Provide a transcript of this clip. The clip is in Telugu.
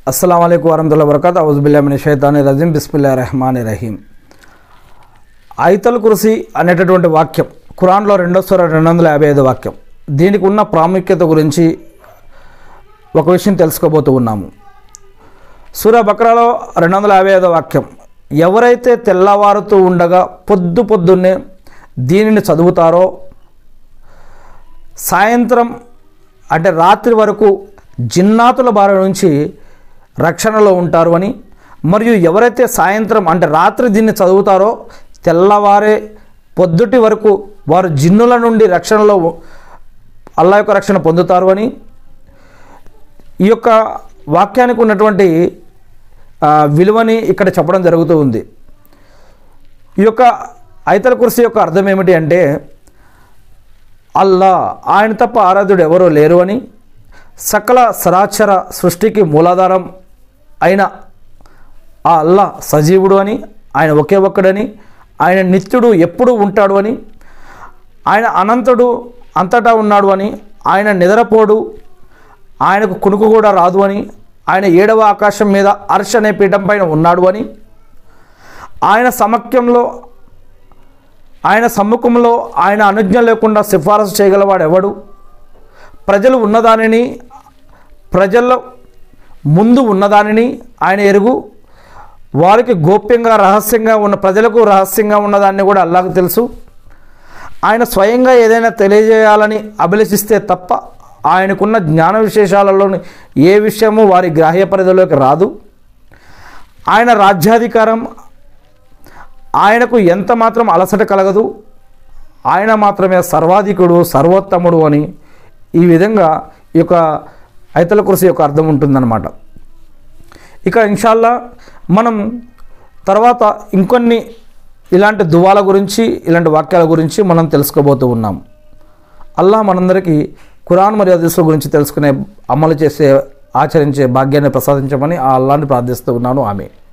అస్సలం అయికు వరహతుల్లా వరకత్ అవుజుబిల్లామిని షైతాని రజీం బిస్మిల్లా రెహమాన్ రహీం ఐతల్ కుర్సీ అనేటటువంటి వాక్యం ఖురాన్లో రెండో స్వర రెండు వందల యాభై ఐదు వాక్యం దీనికి ఉన్న ప్రాముఖ్యత గురించి ఒక విషయం తెలుసుకోబోతూ ఉన్నాము సూర బక్రాలో రెండు వందల యాభై ఐదో వాక్యం ఎవరైతే తెల్లవారుతూ ఉండగా పొద్దు పొద్దున్నే దీనిని చదువుతారో సాయంత్రం అంటే రాత్రి వరకు జిన్నాతుల బారి నుంచి రక్షణలో ఉంటారు అని మరియు ఎవరైతే సాయంత్రం అంటే రాత్రి దీన్ని చదువుతారో తెల్లవారే పొద్దుటి వరకు వారు జిన్నుల నుండి రక్షణలో అల్లా యొక్క రక్షణ పొందుతారు అని ఈ యొక్క వాక్యానికి ఉన్నటువంటి ఆ, విలువని ఇక్కడ చెప్పడం జరుగుతూ ఉంది ఈ యొక్క ఐతల కుర్సీ యొక్క అర్థం ఏమిటి అంటే అల్లా ఆయన తప్ప ఆరాధ్యుడు ఎవరో లేరు అని సకల సరాచర సృష్టికి మూలాధారం అయిన ఆ అల్లా సజీవుడు అని ఆయన ఒకే ఒక్కడని ఆయన నిత్యుడు ఎప్పుడూ ఉంటాడు అని ఆయన అనంతుడు అంతటా ఉన్నాడు అని ఆయన నిద్రపోడు ఆయనకు కునుకు కూడా రాదు అని ఆయన ఏడవ ఆకాశం మీద అర్ష అనే పీఠం పైన ఉన్నాడు అని ఆయన సమక్షంలో ఆయన సమ్ముఖంలో ఆయన అనుజ్ఞ లేకుండా సిఫారసు చేయగలవాడు ఎవడు ప్రజలు ఉన్నదానిని ప్రజల్లో ముందు ఉన్నదానిని ఆయన ఎరుగు వారికి గోప్యంగా రహస్యంగా ఉన్న ప్రజలకు రహస్యంగా ఉన్నదాన్ని కూడా అల్లాకు తెలుసు ఆయన స్వయంగా ఏదైనా తెలియజేయాలని అభిలషిస్తే తప్ప ఆయనకున్న జ్ఞాన విశేషాలలోని ఏ విషయము వారి గ్రాహ్య పరిధిలోకి రాదు ఆయన రాజ్యాధికారం ఆయనకు ఎంత మాత్రం అలసట కలగదు ఆయన మాత్రమే సర్వాధికుడు సర్వోత్తముడు అని ఈ విధంగా ఈ యొక్క ఐతల కృషి యొక్క అర్థం ఉంటుందన్నమాట ఇక ఇన్షాల్లా మనం తర్వాత ఇంకొన్ని ఇలాంటి దువాల గురించి ఇలాంటి వాక్యాల గురించి మనం తెలుసుకోబోతూ ఉన్నాం అల్లా మనందరికీ ఖురాన్ మరియు హదీసుల గురించి తెలుసుకునే అమలు చేసే ఆచరించే భాగ్యాన్ని ప్రసాదించమని ఆ అల్లాని ప్రార్థిస్తూ ఉన్నాను ఆమె